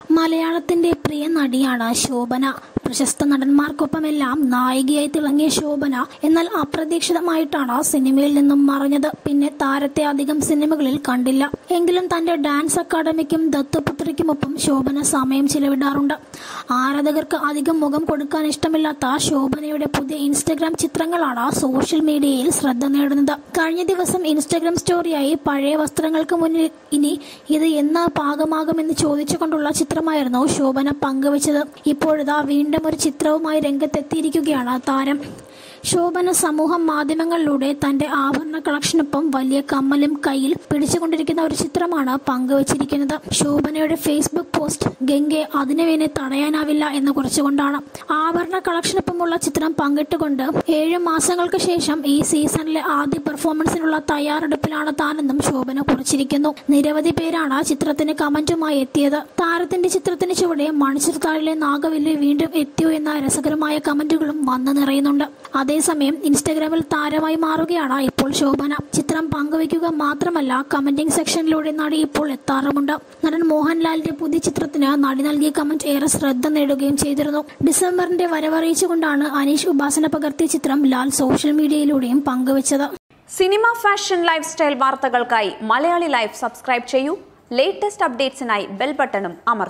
മലയാളത്തിന്റെ പ്രിയ നടിയാണ് ശോഭന പ്രശസ്ത നടന്മാർക്കൊപ്പമെല്ലാം നായികയായി തിളങ്ങിയ ശോഭന എന്നാൽ അപ്രതീക്ഷിതമായിട്ടാണ് സിനിമയിൽ നിന്നും മറഞ്ഞത് പിന്നെ താരത്തെ അധികം സിനിമകളിൽ കണ്ടില്ല എങ്കിലും തന്റെ ഡാൻസ് അക്കാദമിക്കും ദത്തുപുത്രിക്കുമൊപ്പം ശോഭന സമയം ചിലവിടാറുണ്ട് ആരാധകർക്ക് അധികം മുഖം കൊടുക്കാൻ ഇഷ്ടമില്ലാത്ത ശോഭനയുടെ പുതിയ ഇൻസ്റ്റഗ്രാം ചിത്രങ്ങളാണ് സോഷ്യൽ മീഡിയയിൽ ശ്രദ്ധ നേടുന്നത് കഴിഞ്ഞ ദിവസം ഇൻസ്റ്റഗ്രാം സ്റ്റോറിയായി പഴയ വസ്ത്രങ്ങൾക്ക് മുന്നിൽ ഇനി ഇത് എന്ന് പാകമാകുമെന്ന് ചോദിച്ചുകൊണ്ടുള്ള ചിത്രമായിരുന്നു ശോഭന പങ്കുവച്ചത് ഇപ്പോഴിതാ വീണ്ടും ഒരു ചിത്രവുമായി രംഗത്തെത്തിയിരിക്കുകയാണ് താരം ശോഭന സമൂഹ മാധ്യമങ്ങളിലൂടെ തന്റെ ആഭരണ കളക്ഷനൊപ്പം വലിയ കമ്മലും കയ്യിൽ പിടിച്ചുകൊണ്ടിരിക്കുന്ന ഒരു ചിത്രമാണ് പങ്കുവച്ചിരിക്കുന്നത് ശോഭനയുടെ ഫേസ്ബുക്ക് പോസ്റ്റ് ഗംഗെ അതിനുവേനെ തടയാനാവില്ല എന്ന് കുറിച്ചുകൊണ്ടാണ് ആഭരണ കളക്ഷനൊപ്പമുള്ള ചിത്രം പങ്കിട്ടുകൊണ്ട് ഏഴ് മാസങ്ങൾക്ക് ശേഷം ഈ സീസണിലെ ആദ്യ പെർഫോമൻസിനുള്ള തയ്യാറെടുപ്പിലാണ് താനെന്നും ശോഭന കുറിച്ചിരിക്കുന്നു നിരവധി പേരാണ് ചിത്രത്തിന് കമന്റുമായി എത്തിയത് താരത്തിന്റെ ചിത്രത്തിന് ചുവടെ മണിച്ചിർത്താഴിലെ നാഗവല്ലി വീണ്ടും എത്തിയോ എന്ന രസകരമായ കമന്റുകളും വന്നു നിറയുന്നുണ്ട് അതേസമയം ഇൻസ്റ്റഗ്രാമിൽ താരമായി മാറുകയാണ് ഇപ്പോൾ ശോഭന ചിത്രം പങ്കുവയ്ക്കുക മാത്രമല്ല കമന്റിംഗ് സെക്ഷനിലൂടെ നടി ഇപ്പോൾ എത്താറുമുണ്ട് നടൻ മോഹൻലാലിന്റെ പുതിയ ചിത്രത്തിന് നടി നൽകിയ കമന്റ് ഏറെ ശ്രദ്ധ നേടുകയും ചെയ്തിരുന്നു ഡിസംബറിന്റെ വരവറിയിച്ചുകൊണ്ടാണ് അനീഷ് ഉപാസന പകർത്തിയ ചിത്രം ലാൽ സോഷ്യൽ മീഡിയയിലൂടെയും പങ്കുവച്ചത് സിനിമ ഫാഷൻ ലൈഫ് സ്റ്റൈൽ വാർത്തകൾക്കായി മലയാളി ലൈഫ് സബ്സ്ക്രൈബ് ചെയ്യൂ ലേറ്റസ്റ്റ് അപ്ഡേറ്റ്സിനായി ബെൽ ബട്ടണും അമർത്തുക